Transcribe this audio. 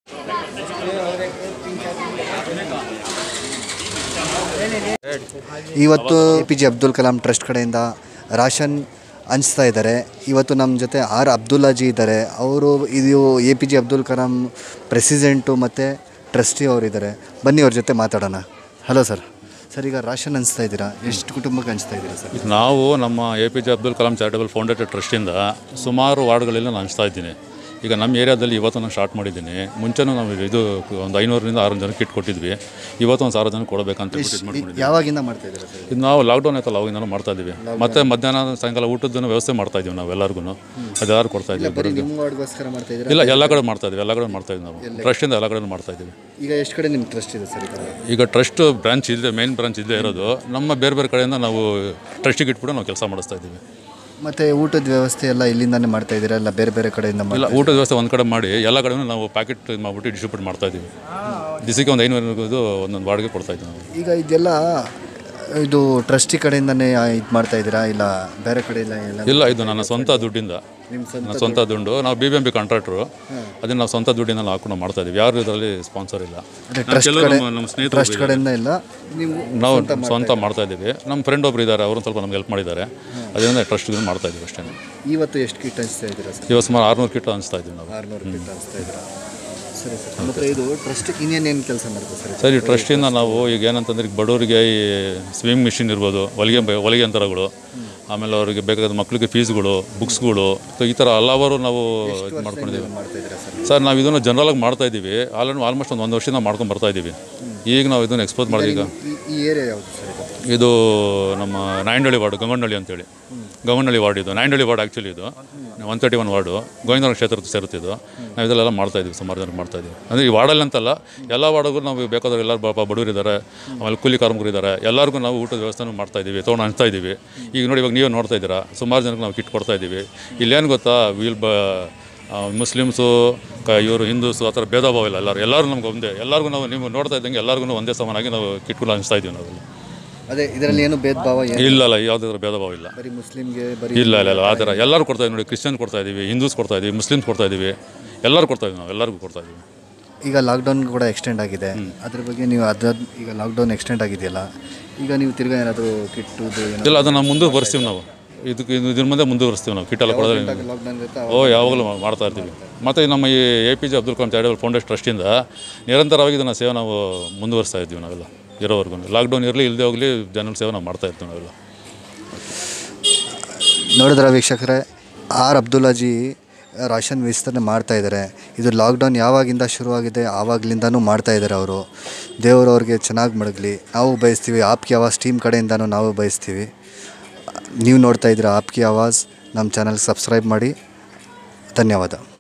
ಇವತ್ತು A P J Abdul Kalam trust ಕಡೆಯಿಂದ ration ಹಂಚ್ತಾ ಇದ್ದಾರೆ ಇವತ್ತು ನಮ್ಮ ಜೊತೆ ಆರ್ ಅಬ್ದುಲ್ಲಾಜಿ ಇದ್ದಾರೆ ಅವರು ಇದು A P J Abdul Kalam president ಮತ್ತು ಟ್ರಸ್ಟಿ ಅವರಿದ್ದಾರೆ ಬನ್ನಿ ಅವ್ರ ಜೊತೆ ಮಾತಾಡೋಣ ಹಲೋ ಸರ್ ಸರ್ ಈಗ ರಾಷನ್ ಹಂಚ್ತಾ ಇದ್ದೀರಾ ಎಷ್ಟು ಕುಟುಂಬಕ್ಕೆ ಹಂಚ್ತಾ ಇದ್ದೀರಾ ಸರ್ ಈಗ ನಾವು ನಮ್ಮ A P J Abdul Kalam charitable founded ಟ್ರಸ್ಟಿಂದ ಸುಮಾರು ವಾರ್ಡ್ಗಳಲ್ಲಿ ನಾನು ಹಂಚ್ತಾ ಇದ್ದೀನಿ ಈಗ ನಮ್ಮ ಏರಿಯಾದಲ್ಲಿ ಇವತ್ತು ನಾನು ಸ್ಟಾರ್ಟ್ ಮಾಡಿದ್ದೀನಿ ಮುಂಚೆನೂ ನಾವು ಇದು ಒಂದು ಐನೂರರಿಂದ ಆರು ಜನಕ್ಕೆ ಕಿಟ್ ಕೊಟ್ಟಿದ್ವಿ ಇವತ್ತು ಒಂದು ಸಾವಿರ ಜನಕ್ಕೆ ಕೊಡಬೇಕಂತ ಹೇಳ್ಬಿಟ್ಟು ಇದು ಮಾಡ್ಕೊಂಡಿದ್ವಿ ಯಾವಾಗಿಂದ ಮಾಡ್ತಾ ಇದ್ದೀರಾ ಸರ್ ಇದು ನಾವು ಲಾಕ್ಡೌನ್ ಆಯ್ತಲ್ಲ ಅವಾಗಿಂದ ಮಾಡ್ತಾ ಇದ್ದೀವಿ ಮತ್ತೆ ಮಧ್ಯಾಹ್ನ ಸಾಯಂಕಾಲ ಊಟದ ವ್ಯವಸ್ಥೆ ಮಾಡ್ತಾ ಇದೀವಿ ನಾವು ಎಲ್ಲರಿಗೂ ಅದೆಲ್ಲರೂ ಕೊಡ್ತಾ ಇದ್ದೀವಿ ಬರೀ ನಿಮ್ಮ ವಾರ್ಡ್ಗೋಸ್ಕರ ಮಾಡ್ತಾ ಇದ್ದೀರಾ ಇಲ್ಲ ಎಲ್ಲ ಕಡೆ ಮಾಡ್ತಾ ಇದೀವಿ ಎಲ್ಲ ಕಡೆ ಮಾಡ್ತಾ ಇದ್ದೀವಿ ನಾವು ಟ್ರಸ್ಟಿಂದ ಎಲ್ಲ ಕಡೆ ಮಾಡ್ತಾ ಇದ್ದೀವಿ ಈಗ ಎಷ್ಟು ಕಡೆ ನಿಮ್ಮ ಟ್ರಸ್ಟ್ ಇದೆ ಸರ್ ಈಗ ಈಗ ಟ್ರಸ್ಟ್ ಬ್ರಾಂಚ್ ಇದೆ ಮೇನ್ ಬ್ರಾಂಚ್ ಇಲ್ಲೇ ಇರೋದು ನಮ್ಮ ಬೇರೆ ಬೇರೆ ಕಡೆಯಿಂದ ನಾವು ಟ್ರಸ್ಟಿಗೆ ಇಟ್ಬಿಟ್ಟು ನಾವು ಕೆಲಸ ಮಾಡಿಸ್ತಾ ಇದ್ದೀವಿ ಮತ್ತು ಊಟದ ವ್ಯವಸ್ಥೆ ಎಲ್ಲ ಇಲ್ಲಿಂದಾನೇ ಮಾಡ್ತಾ ಇದ್ದೀರಾ ಇಲ್ಲ ಬೇರೆ ಬೇರೆ ಕಡೆಯಿಂದ ಮಾಡಿ ಇಲ್ಲ ಊಟದ ವ್ಯವಸ್ಥೆ ಒಂದು ಕಡೆ ಮಾಡಿ ಎಲ್ಲ ಕಡೆನೂ ನಾವು ಪ್ಯಾಕೆಟ್ ಇದು ಮಾಡಿಬಿಟ್ಟು ಡಿಸ್ಟ್ರಿಬ್ಯೂಟ್ ಮಾಡ್ತಾ ಇದ್ದೀವಿ ದಿಸಿಗೆ ಒಂದು ಐನೂರು ಒಂದೊಂದು ವಾರ್ಡ್ಗೆ ಕೊಡ್ತಾ ಇದ್ದೀವಿ ನಾವು ಈಗ ಇದೆಲ್ಲ ಇದು ಟ್ರಸ್ಟಿ ಕಡೆಯಿಂದನೇ ಇದು ಮಾಡ್ತಾ ಇದ್ದೀರಾ ಇಲ್ಲ ಬೇರೆ ಕಡೆ ಇಲ್ಲ ಎಲ್ಲ ಇಲ್ಲ ಇದು ನನ್ನ ಸ್ವಂತ ದುಡ್ಡಿಂದ ನಿಮ್ಮ ಸ್ವಂತ ನನ್ನ ಸ್ವಂತ ದುಡ್ಡು ನಾವು ಬಿ ಬಿ ಎಂ ಪಿ ಕಾಂಟ್ರಾಕ್ಟ್ರು ಅದನ್ನು ನಾವು ಸ್ವಂತ ದುಡ್ಡಿಂದ ನಾವು ಹಾಕೊಂಡು ಮಾಡ್ತಾ ಇದ್ದೀವಿ ಯಾರು ಇದರಲ್ಲಿ ಸ್ಪಾನ್ಸರ್ ಇಲ್ಲ ಅದೇ ನಾವು ಟ್ರಸ್ಟ್ ಕೆಲವು ಕಡೆ ನಮ್ಮ- ನಮ್ಮ ಸ್ನೇಹಿತರು ಟ್ರಸ್ಟ್ ಕಡೆಯಿಂದ ಇಲ್ಲ ನೀವು ನಾವು ಸ್ವಂತ ಮಾಡ್ತಾ ಇದ್ದೀವಿ ನಮ್ಮ ಫ್ರೆಂಡ್ ಒಬ್ರು ಇದ್ದಾರೆ ಅವರು ಸ್ವಲ್ಪ ನಮ್ಗೆ ಹೆಲ್ಪ್ ಮಾಡಿದ್ದಾರೆ ಅದರಿಂದ ಟ್ರಸ್ಟ್ಗೆ ಮಾಡ್ತಾ ಇದ್ದೀವಿ ಅಷ್ಟೇ ಇವತ್ತು ಎಷ್ಟು ಕಿಟ್ ಹಂಚ್ತಾ ಇದ್ದೀರಾ ಸರ್ ಇವತ್ತು ಸುಮಾರು ಆರುನೂರು ಕಿಟ್ ಅನಿಸ್ತಾ ಇದ್ದೀವಿ ನಾವು ಆರುನೂರು ಕಿಟ್ ಹಂಚ್ತಾ ಇದ್ದೀರಾ ಸರಿ ಸರ್ ಮತ್ತು ಇದು ಟ್ರಸ್ಟ್ ಇನ್ನೇನೇನು ಕೆಲಸ ಮಾಡುತ್ತೆ ಸರ್ ಸರಿ ಟ್ರಸ್ಟಿಂದ ನಾವು ಈಗ ಏನಂತಂದ್ರೆ ಈಗ ಬಡವರಿಗೆ ಈ ಸ್ವಿಮ್ಮಿಂಗ್ ಮಿಷಿನ್ ಇರ್ಬೋದು ಹೊಲಿಗೆ ಬ- ಹೊಲಿಗೆ ಯಂತ್ರಗಳು ಆಮೇಲೆ ಅವರಿಗೆ ಬೇಕಾದ ಮಕ್ಕಳಿಗೆ ಫೀಸ್ಗಳು ಬುಕ್ಸ್ಗಳು ಈ ಥರ ಹಲವಾರು ನಾವು ಇದು ಮಾಡ್ಕೊಂಡಿದ್ದೀವಿ ಮಾಡ್ತಾ ಇದ್ದೀರಾ ಸರ್ ಸರ್ ನಾವು ಇದನ್ನು ಜನರಲಾಗಿ ಮಾಡ್ತಾ ಇದ್ದೀವಿ ಆಲ್ರೆಡಿ ಆಲ್ಮೋಸ್ಟ್ ಒಂದು ಒಂದು ವರ್ಷದಿಂದ ಮಾಡ್ಕೊಂಡು ಬರ್ತಾ ಇದ್ದೀವಿ ಈಗ ನಾವು ಇದನ್ನು ಎಕ್ಸ್ಪೋಸ್ ಮಾಡಿದ್ವಿ ಈಗ ಈ ಈ ಏರಿಯಾ ಯಾವುದು ಸರ್ ಇದು ಇದು ನಮ್ಮ ನಾಯಂಡಳ್ಳಿ ವಾರ್ಡು ಗಂಗನಹಳ್ಳಿ ಅಂತೇಳಿ ಗಂಗನಹಳ್ಳಿ ವಾರ್ಡ್ ಇದು ನಾಯಂಡಳ್ಳಿ ವಾರ್ಡ್ ಆ್ಯಕ್ಚುಲಿ ಇದು ಒನ್ ತರ್ಟಿ ಒನ್ ವಾರ್ಡು ಗೋವಿಂದರ ಕ್ಷೇತ್ರ ಸೇರುತ್ತಿದ್ದು ನಾವು ಇದೆಲ್ಲ ಮಾಡ್ತಾ ಇದ್ದೀವಿ ಸುಮಾರು ಜನಕ್ಕೆ ಮಾಡ್ತಾ ಇದ್ದೀವಿ ಅಂದರೆ ಈ ವಾರ್ಡಲ್ಲಿ ಅಂತಲ್ಲ ಎಲ್ಲ ವಾರ್ಡ್ಗೂ ನಾವು ಬೇಕಾದವ್ರು ಎಲ್ಲರೂ ಪಾಪ ಬಡವರು ಇದ್ದಾರೆ ಆಮೇಲೆ ಕೂಲಿ ಕಾರ್ಮಿಕರು ಇದ್ದಾರೆ ಎಲ್ಲರಿಗೂ ನಾವು ಊಟದ ವ್ಯವಸ್ಥೆನೂ ಮಾಡ್ತಾ ಇದ್ದೀವಿ ತೊಗೊಂಡು ಹಂಚ್ತಾ ಇದ್ದೀವಿ ಈಗ ನೋಡಿ ಇವಾಗ ನೀವೇ ನೋಡ್ತಾ ಇದ್ದೀರಾ ಸುಮಾರು ಜನಕ್ಕೆ ನಾವು ಕಿಟ್ ಕೊಡ್ತಾ ಇದ್ದೀವಿ ಇಲ್ಲೇನು ಗೊತ್ತಾ ವೀಲ್ ಬ ಆ, ಮುಸ್ಲಿಮ್ಸು ಕ ಇವರು ಹಿಂದೂಸು ಆ ಥರ ಭೇದ ಭಾವ ಇಲ್ಲ ಎಲ್ಲರೂ ಎಲ್ಲರೂ ನಮ್ಗೆ ಒಂದೇ ಎಲ್ಲರಿಗೂ ನಾವು ನೀವು ನೋಡ್ತಾ ಇದ್ದಂಗೆ ಎಲ್ಲರಿಗೂ ಒಂದೇ ಸಮಾನಾಗಿ ನಾವು ಕಿಟ್ಗಳು ಹಂಚ್ತಾ ಇದ್ದೀವಿ ನಾವು ಅದೇ ಇದರಲ್ಲಿ ಏನು ಭೇದ ಭಾವ ಏನು ಇಲ್ಲ ಇಲ್ಲ ಯಾವುದೇ ಭೇದ ಭಾವ ಇಲ್ಲ ಬರೀ ಮುಸ್ಲಿಮ್ಗೆ ಬರೀ ಇಲ್ಲ ಇಲ್ಲ ಇಲ್ಲ ಆ ಥರ ಎಲ್ಲರೂ ಕೊಡ್ತಾ ಇದ್ದೀವಿ ನೋಡಿ ಕ್ರಿಶ್ಚಿಯನ್ ಕೊಡ್ತಾ ಇದ್ದೀವಿ ಹಿಂದೂಸ್ ಕೊಡ್ತಾ ಇದ್ದೀವಿ ಮುಸ್ಲಿಮ್ಸ್ ಕೊಡ್ತಾ ಇದ್ದೀವಿ ಎಲ್ಲರೂ ಕೊಡ್ತಾ ಇದ್ದೀವಿ ನಾವು ಎಲ್ಲರಿಗೂ ಕೊಡ್ತಾ ಇದ್ದೀವಿ ಈಗ ಲಾಕ್ಡೌನ್ ಕೂಡ ಎಕ್ಸ್ಟೆಂಡ್ ಆಗಿದೆ ಅದ್ರ ಬಗ್ಗೆ ನೀವು ಅದಾದ ಈಗ ಲಾಕ್ಡೌನ್ ಎಕ್ಸ್ಟೆಂಡ್ ಆಗಿದೆಯಲ್ಲ ಈಗ ನೀವು ತಿರ್ಗಾ ಏನಾದರೂ ಕಿಟ್ಟುದು ಏನೋ ಇಲ್ಲ ಅದನ್ನು ಮುಂದೆ ಬರ್ಸ್ತೀವಿ ನಾವು ಇದಕ್ಕೆ ಇದು- ಇದ್ರ ಮುಂದೆ ಮುಂದುವರಿಸ್ತೀವಿ ನಾವು ಕಿಟ್ಟೆಲ್ಲ ಕೊಡೋದ್ರೆ ಲಾಕ್ಡೌನ್ ಇರುತ್ತೆ ಓ ಯಾವಾಗಲೂ ಮಾ- ಮಾಡ್ತಾ ಇರ್ತೀವಿ ಮತ್ತು ನಮ್ಮ ಈ A P J Abdul Kalam charitable foundation ಟ್ರಸ್ಟಿಂದ ನಿರಂತರವಾಗಿ ಇದನ್ನು ಸೇವೆ ನಾವು ಮುಂದುವರಿಸ್ತಾ ಇದ್ದೀವಿ ನಾವೆಲ್ಲ ಇರೋವರೆಗೂ ಲಾಕ್ಡೌನ್ ಇರಲಿ ಇಲ್ಲದೆ ಹೋಗಲಿ ಜನರ ಸೇವೆ ನಾವು ಮಾಡ್ತಾ ಇರ್ತೀವಿ ನಾವೆಲ್ಲ ನೋಡಿದ್ರ ವೀಕ್ಷಕರೇ ಆರ್ ಅಬ್ದುಲ್ಲಾಜಿ ರಾಷನ್ ವಿಸ್ತರಣೆ ಮಾಡ್ತಾ ಇದ್ದಾರೆ ಇದು ಲಾಕ್ಡೌನ್ ಯಾವಾಗಿಂದ ಶುರುವಾಗಿದೆ ಆವಾಗಲಿಂದನೂ ಮಾಡ್ತಾ ಇದ್ದಾರೆ ಅವರು ದೇವರು ಅವ್ರಿಗೆ ಚೆನ್ನಾಗಿ ಮಡಗಲಿ ನಾವು ಬಯಸ್ತೀವಿ ಆಪ್ಕಿ ಆವಾಜ್ ಟೀಮ್ ಕಡೆಯಿಂದನೂ ನಾವು ಬಯಸ್ತೀವಿ ನೀವು ನೋಡ್ತಾ ಇದ್ದೀರಾ ಆಪ್ಕಿ ಆವಾಜ್ ನಮ್ಮ ಚಾನಲ್ ಸಬ್ಸ್ಕ್ರೈಬ್ ಮಾಡಿ ಧನ್ಯವಾದ